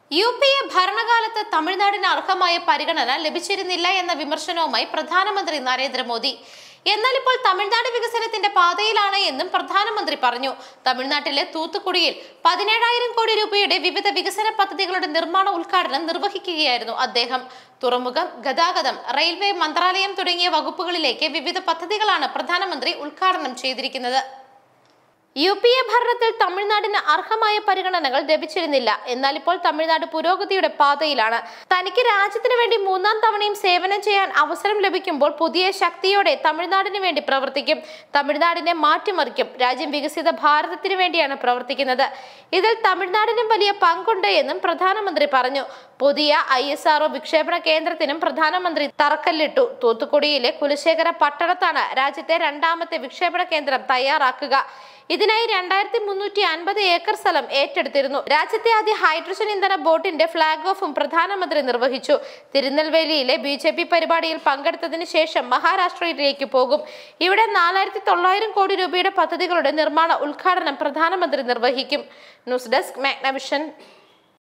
U P A ഭരണകാലത്ത് തമിഴ്നാടിന് അർഹമായ പരിഗണന ലഭിച്ചിരുന്നില്ല എന്ന വിമർശനവുമായി പ്രധാനമന്ത്രി നരേന്ദ്രമോദി എന്നാൽ ഇപ്പോൾ തമിഴ്നാട് വികസനത്തിന്റെ പാതയിലാണ് എന്നും പ്രധാനമന്ത്രി പറഞ്ഞു തമിഴ്നാട്ടിലെ തൂത്തുക്കുടിയിൽ പതിനേഴായിരം കോടി രൂപയുടെ വിവിധ വികസന പദ്ധതികളുടെ നിർമ്മാണ ഉദ്ഘാടനം നിർവഹിക്കുകയായിരുന്നു അദ്ദേഹം തുറമുഖം ഗതാഗതം റെയിൽവേ മന്ത്രാലയം തുടങ്ങിയ വകുപ്പുകളിലേക്ക് വിവിധ പദ്ധതികളാണ് പ്രധാനമന്ത്രി ഉദ്ഘാടനം ചെയ്തിരിക്കുന്നത് യു പി എ ഭരണത്തിൽ തമിഴ്നാടിന് അർഹമായ പരിഗണനകൾ ലഭിച്ചിരുന്നില്ല എന്നാൽ ഇപ്പോൾ തമിഴ്നാട് പുരോഗതിയുടെ പാതയിലാണ് തനിക്ക് രാജ്യത്തിന് വേണ്ടി മൂന്നാം തവണയും സേവനം ചെയ്യാൻ അവസരം ലഭിക്കുമ്പോൾ പുതിയ ശക്തിയോടെ തമിഴ്നാടിന് വേണ്ടി പ്രവർത്തിക്കും തമിഴ്നാടിനെ മാറ്റിമറിക്കും രാജ്യം വികസിത ഭാരതത്തിന് വേണ്ടിയാണ് പ്രവർത്തിക്കുന്നത് ഇതിൽ തമിഴ്നാടിനും വലിയ പങ്കുണ്ട് എന്നും പ്രധാനമന്ത്രി പറഞ്ഞു പുതിയ ഐ എസ് ആർഒ വിക്ഷേപണ കേന്ദ്രത്തിനും പ്രധാനമന്ത്രി തറക്കല്ലിട്ടു തൂത്തുക്കുടിയിലെ കുലശേഖര പട്ടണത്താണ് രാജ്യത്തെ രണ്ടാമത്തെ വിക്ഷേപണ കേന്ദ്രം തയ്യാറാക്കുക ഇതിനായി രണ്ടായിരത്തി മുന്നൂറ്റി അൻപത് ഏക്കർ സ്ഥലം ഏറ്റെടുത്തിരുന്നു രാജ്യത്തെ ആദ്യ ഹൈഡ്രജൻ ഇന്ധന ബോട്ടിന്റെ ഫ്ളാഗ് ഓഫും പ്രധാനമന്ത്രി നിർവഹിച്ചു തിരുനെൽവേലിയിലെ ബി ജെ പി പരിപാടിയിൽ പങ്കെടുത്തതിന് ശേഷം മഹാരാഷ്ട്രയിലേക്ക് പോകും ഇവിടെ നാലായിരത്തി തൊള്ളായിരം കോടി രൂപയുടെ പദ്ധതികളുടെ നിർമ്മാണ ഉദ്ഘാടനം പ്രധാനമന്ത്രി നിർവഹിക്കും ന്യൂസ് ഡെസ്ക് മാഗ്നവിഷൻ